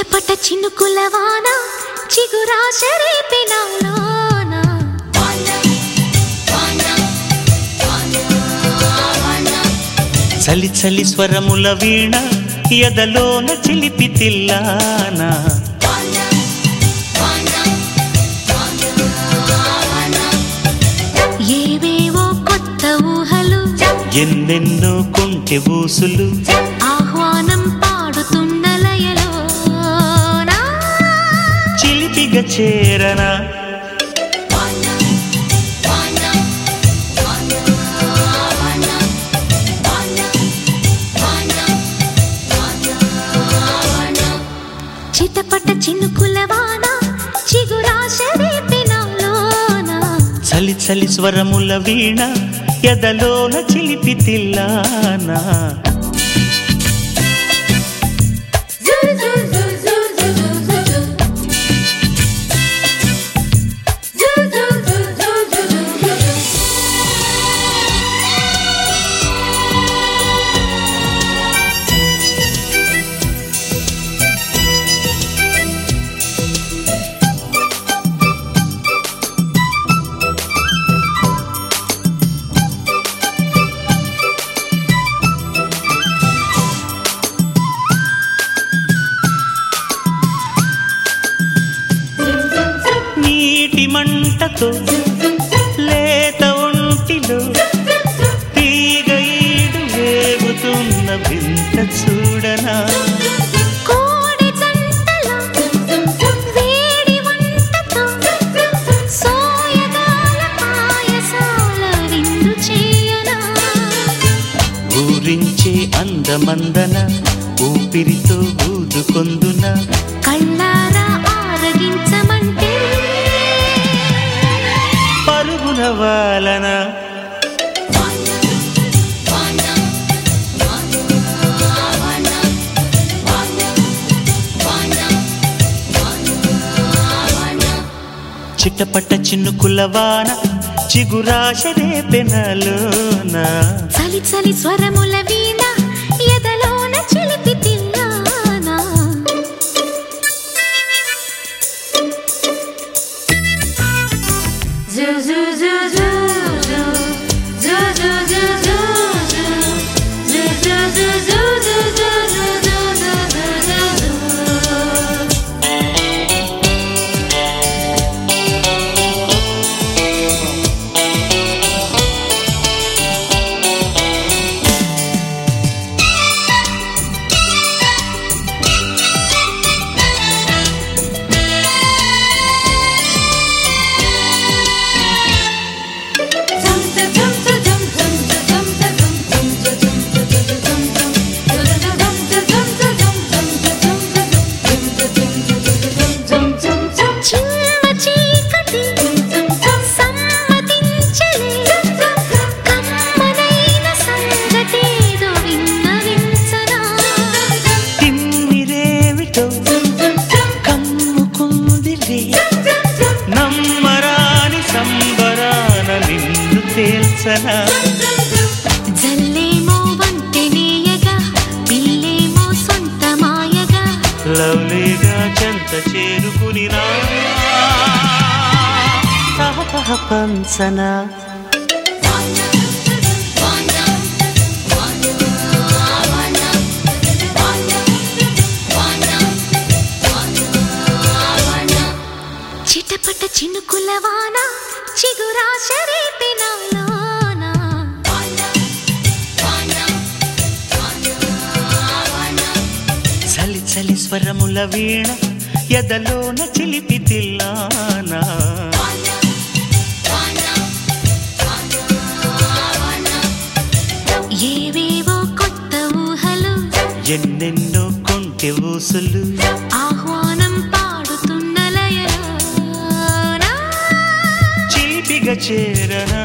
చిటపట చినుకుల వాన చిగురాశ రేపినాలోన చలి చలి స్వరముల వీణ ఎదలోన చిలిపి తిల్లానా ఏవేవో కొత్త ఊహలు ఎన్నెన్నో కొంటె ఊసులు ఆహ్వానం పాడుతున్న లయలోన చిలిపిగా చేరనా చిటపట చినుకుల వాన చిగురాశ రేపినాలోన చలి చలి స్వరముల వీణ ఎదలోన చిలిపి తిల్లానా నీటి మంటతో లేత ఒంటిలో తీగ ఈడు వేగుతున్న వింత చూడనా కోడి జంటలో వేడి వంటతో సోయగాల పాయసాల విందు చేయనా ఊరించే అందమందన ఊపిరితో ఊదుకొందున కళ్ళారా ఆరగించమంటే పరుగున వాలన చిట్టపట్ట చిన్నుకుల వాన చిగురాశ రేపెనలోన చలి చలి స్వరముల వీణ ఎదలోన చిలిపి తిల్లానా చిన్న చీకటి సమ్మతించలే కమ్మనైన సంగతేదో విన్నవించనా తిమ్మిరేమిటో కమ్ముకుందిలే నమ్మరాని సంబరాన నిన్ను తేల్చనా జల్లేమో వంటెనేయగా పిల్లేమో సొంత మాయగా లవ్లీగా చెంత చేరుకుని రా తహతహ పంచనా చిటపట చినుకుల వాన చిగురాశ రేపినాలోన చలి చలి స్వరముల వీణ ఎదలోన చిలిపి తిల్లానా ఏవేవో కొత్త ఊహలు ఎన్నెన్నో కొంటె ఊసులు ఆహ్వానం పాడుతున్న లయలోన చిలిపిగా చేరనా